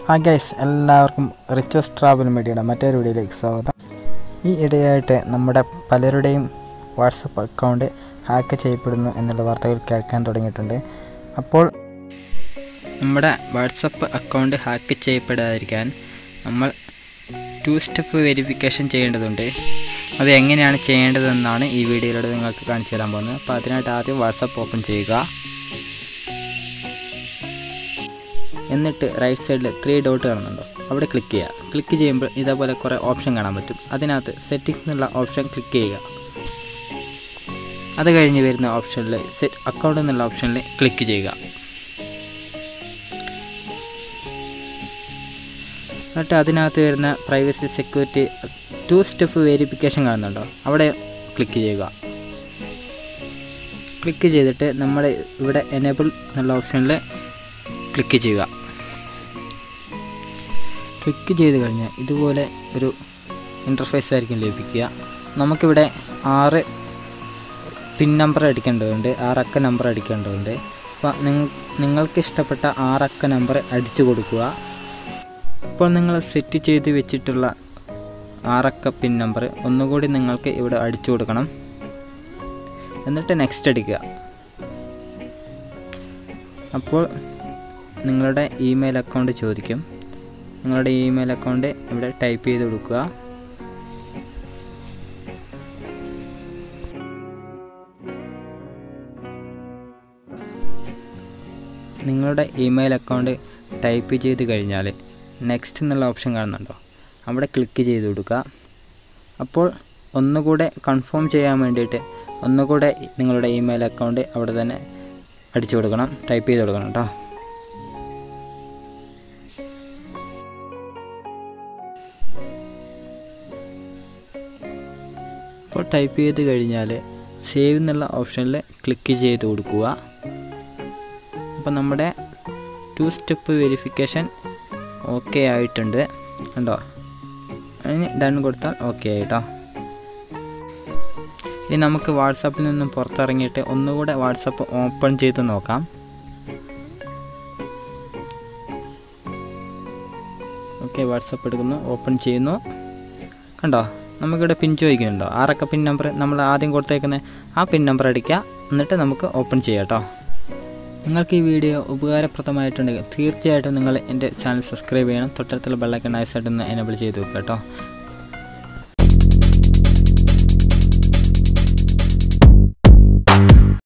ആ ഗൈസ് എല്ലാവർക്കും riches travel മീഡിയയുടെ മറ്റൊരു വീഡിയോയിലേക്ക് സ്വാഗതം ഈ ഇടയായിട്ട് നമ്മുടെ പലരുടെയും വാട്സപ്പ് അക്കൗണ്ട് ഹാക്ക് ചെയ്യപ്പെടുന്നു എന്നുള്ള വാർത്തകൾ കേൾക്കാൻ തുടങ്ങിയിട്ടുണ്ട് അപ്പോൾ നമ്മുടെ വാട്സപ്പ് അക്കൗണ്ട് ഹാക്ക് ചെയ്യപ്പെടാതിരിക്കാൻ നമ്മൾ ടു സ്റ്റെപ്പ് വെരിഫിക്കേഷൻ ചെയ്യേണ്ടതുണ്ട് അത് എങ്ങനെയാണ് ചെയ്യേണ്ടതെന്നാണ് ഈ വീഡിയോയിലൂടെ നിങ്ങൾക്ക് കാണിച്ചു തരാൻ പോകുന്നത് അപ്പോൾ അതിനായിട്ട് ആദ്യം വാട്സപ്പ് ഓപ്പൺ ചെയ്യുക എന്നിട്ട് റൈറ്റ് സൈഡിൽ ത്രീ ഡോട്ട് കാണുന്നുണ്ടോ അവിടെ ക്ലിക്ക് ചെയ്യുക ക്ലിക്ക് ചെയ്യുമ്പോൾ ഇതേപോലെ കുറേ ഓപ്ഷൻ കാണാൻ പറ്റും അതിനകത്ത് സെറ്റിംഗ്സ് എന്നുള്ള ഓപ്ഷൻ ക്ലിക്ക് ചെയ്യുക അത് കഴിഞ്ഞ് വരുന്ന ഓപ്ഷനിൽ സെറ്റ് അക്കൗണ്ട് എന്നുള്ള ഓപ്ഷനിൽ ക്ലിക്ക് ചെയ്യുക എന്നിട്ട് അതിനകത്ത് വരുന്ന privacy security two step verification കാണുന്നുണ്ടോ അവിടെ ക്ലിക്ക് ചെയ്യുക ക്ലിക്ക് ചെയ്തിട്ട് നമ്മൾ ഇവിടെ എനേബിൾ എന്നുള്ള ഓപ്ഷനിൽ ക്ലിക്ക് ചെയ്യുക ക്ലിക്ക് ചെയ്ത് കഴിഞ്ഞാൽ ഇതുപോലെ ഒരു ഇൻ്റർഫേസ് ആയിരിക്കും ലഭിക്കുക നമുക്കിവിടെ ആറ് പിൻ നമ്പർ അടിക്കേണ്ടതുണ്ട് ആറക്ക നമ്പർ അടിക്കേണ്ടതുണ്ട് അപ്പോൾ നിങ്ങൾ നിങ്ങൾക്ക് ഇഷ്ടപ്പെട്ട ആറക്ക നമ്പർ അടിച്ചു കൊടുക്കുക ഇപ്പോൾ നിങ്ങൾ സെറ്റ് ചെയ്ത് വെച്ചിട്ടുള്ള ആറക്ക പിൻ നമ്പർ ഒന്നുകൂടി നിങ്ങൾക്ക് ഇവിടെ അടിച്ചു കൊടുക്കണം എന്നിട്ട് നെക്സ്റ്റ് അടിക്കുക അപ്പോൾ നിങ്ങളുടെ ഇമെയിൽ അക്കൗണ്ട് ചോദിക്കും നിങ്ങളുടെ ഇമെയിൽ അക്കൗണ്ട് ഇവിടെ ടൈപ്പ് ചെയ്ത് കൊടുക്കുക നിങ്ങളുടെ ഇമെയിൽ അക്കൗണ്ട് ടൈപ്പ് ചെയ്ത് കഴിഞ്ഞാൽ നെക്സ്റ്റ് എന്നുള്ള ഓപ്ഷൻ കാണുന്നുണ്ടോ അവിടെ ക്ലിക്ക് ചെയ്ത് കൊടുക്കുക അപ്പോൾ ഒന്നുകൂടെ കൺഫേം ചെയ്യാൻ വേണ്ടിയിട്ട് ഒന്നുകൂടെ നിങ്ങളുടെ ഇമെയിൽ അക്കൗണ്ട് അവിടെ തന്നെ അടിച്ചു കൊടുക്കണം ടൈപ്പ് ചെയ്ത് കൊടുക്കണം കേട്ടോ അപ്പോൾ ടൈപ്പ് ചെയ്ത് കഴിഞ്ഞാൽ സേവ് എന്നുള്ള ഓപ്ഷനിൽ ക്ലിക്ക് ചെയ്ത് കൊടുക്കുക അപ്പോൾ നമ്മുടെ ടു സ്റ്റെപ്പ് വെരിഫിക്കേഷൻ ഓക്കെ ആയിട്ടുണ്ട് കണ്ടോ അതിന് ഡൺ കൊടുത്താൽ ഓക്കെ ആയിട്ടോ ഇനി നമുക്ക് വാട്സാപ്പിൽ നിന്നും പുറത്തിറങ്ങിയിട്ട് ഒന്നുകൂടെ വാട്സപ്പ് ഓപ്പൺ ചെയ്ത് നോക്കാം ഓക്കെ വാട്സപ്പ് എടുക്കുന്നു ഓപ്പൺ ചെയ്യുന്നു കണ്ടോ നമുക്കിവിടെ പിൻ ചോദിക്കുന്നുണ്ടോ ആറക്ക പിൻ നമ്പർ നമ്മൾ ആദ്യം കൊടുത്തേക്കുന്ന ആ പിൻ നമ്പർ അടിക്കുക എന്നിട്ട് നമുക്ക് ഓപ്പൺ ചെയ്യാം കേട്ടോ നിങ്ങൾക്ക് ഈ വീഡിയോ ഉപകാരപ്രദമായിട്ടുണ്ടെങ്കിൽ തീർച്ചയായിട്ടും നിങ്ങൾ എൻ്റെ ചാനൽ സബ്സ്ക്രൈബ് ചെയ്യണം തൊട്ടടുത്തുള്ള ബെല്ലൈക്കൺ നൈസായിട്ട് ഒന്ന് എനേബിൾ ചെയ്ത് വെക്കുക കേട്ടോ